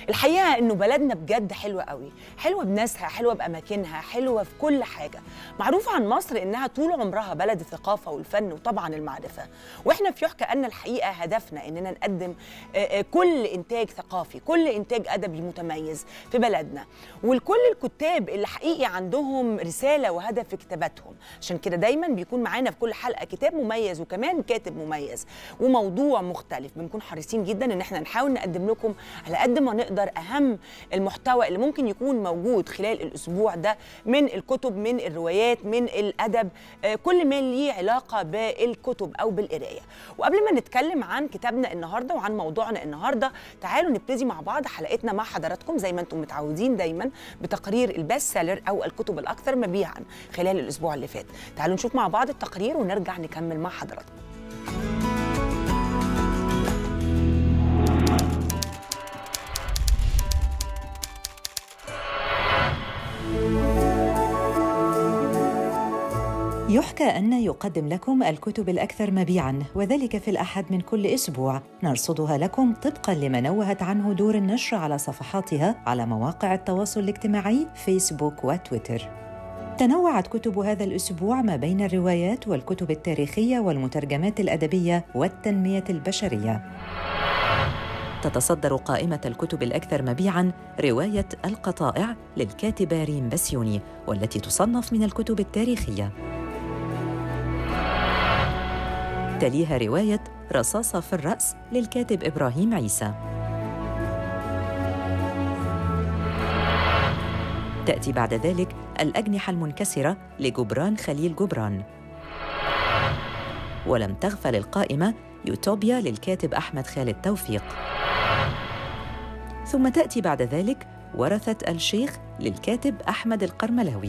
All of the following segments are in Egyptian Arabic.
الحقيقه انه بلدنا بجد حلوه قوي حلوه بناسها حلوه باماكنها حلوه في كل حاجه معروفه عن مصر انها طول عمرها بلد الثقافه والفن وطبعا المعرفه واحنا في يحكى ان الحقيقه هدفنا اننا نقدم آه، آه، كل انتاج ثقافي كل انتاج ادبي متميز في بلدنا ولكل الكتاب اللي حقيقي عندهم رساله وهدف في كتاباتهم عشان كده دايما بيكون معانا في كل حلقه كتاب مميز وكمان كاتب مميز وموضوع مختلف بنكون حريصين جدا ان احنا نحاول نقدم لكم على قد ما نقدر اهم المحتوى اللي ممكن يكون موجود خلال الاسبوع ده من الكتب من الروايات من الادب آه، كل ما ليه علاقه بالكتب او بالقرايه وقبل ما نتكلم عن كتابنا النهارده وعن موضوعنا النهارده تعالوا نبتدي مع بعض حلقتنا مع حضراتكم زي ما انتم متعودين دايما بتقرير البيست سيلر او الكتب الاكثر مبيعا خلال الاسبوع اللي فات تعالوا نشوف مع بعض التقرير ونرجع نكمل مع حضراتكم يحكى أن يقدم لكم الكتب الأكثر مبيعاً وذلك في الأحد من كل أسبوع نرصدها لكم طبقاً لما نوهت عنه دور النشر على صفحاتها على مواقع التواصل الاجتماعي فيسبوك وتويتر تنوعت كتب هذا الأسبوع ما بين الروايات والكتب التاريخية والمترجمات الأدبية والتنمية البشرية تتصدر قائمة الكتب الأكثر مبيعاً رواية القطائع للكاتبة ريم بسيوني والتي تصنف من الكتب التاريخية تليها رواية رصاصة في الرأس للكاتب إبراهيم عيسى تأتي بعد ذلك الأجنحة المنكسرة لجبران خليل جبران ولم تغفل القائمة يوتوبيا للكاتب أحمد خالد توفيق ثم تأتي بعد ذلك ورثة الشيخ للكاتب أحمد القرملاوي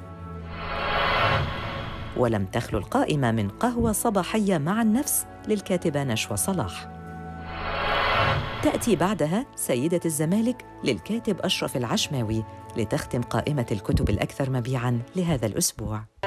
ولم تخلو القائمة من قهوة صباحية مع النفس للكاتبة نشوى صلاح تأتي بعدها سيدة الزمالك للكاتب أشرف العشماوي لتختم قائمة الكتب الأكثر مبيعاً لهذا الأسبوع